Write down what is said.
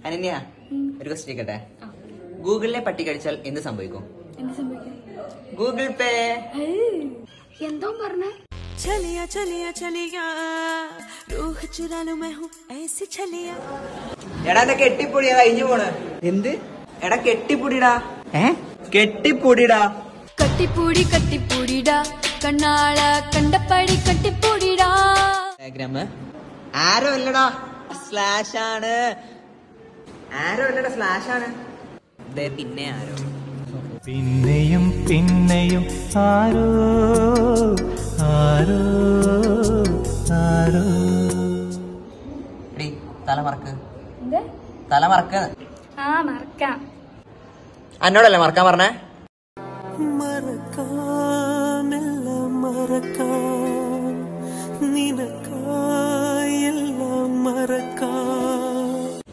അനന്യ ഒരു ക്വസ്റ്റ്യൻ കേട്ടെ ഗൂഗിളിലെ പട്ടി കടിച്ചാൽ എന്ത് സംഭവിക്കും എന്ത് സംഭവിക്കും ഗൂഗിൾ പേ എന്തോ പറഞ്ഞ चलिया चलिया चलिया रूह चुरा लूं मैं हूँ ऐसी छलिया എടാ എന്റെ കെട്ടിപ്പൊടിയാ കഴിഞ്ഞു പോണ് എന്ത് എടാ കെട്ടിപ്പൊടിടാ ഏ കെട്ടിപ്പൊടിടാ കട്ടിപ്പൂടി കട്ടിപ്പൂടിടാ കണ്ണാള കണ്ടപ്പടി കട്ടിപ്പൂടിടാ ഡയഗ്രാമ് ആരോ അല്ലടാ സ്ലാഷ് ആണ് ആരോ അല്ലടാ സ്ലാഷ് ആണ് ദേ പിന്നെ ആരോ പിന്നെയും പിന്നെയും ആരോ ആരോ ആരോ എടീ തല മറക്ക് എന്ത് തല മറക്ക് ആ മറക്കാം എന്നോടല്ലേ മറക്കാൻ പറഞ്ഞേ മറക്കാമെല്ലാം മറക്കാം നിനക്കായെല്ലാം മറക്കാം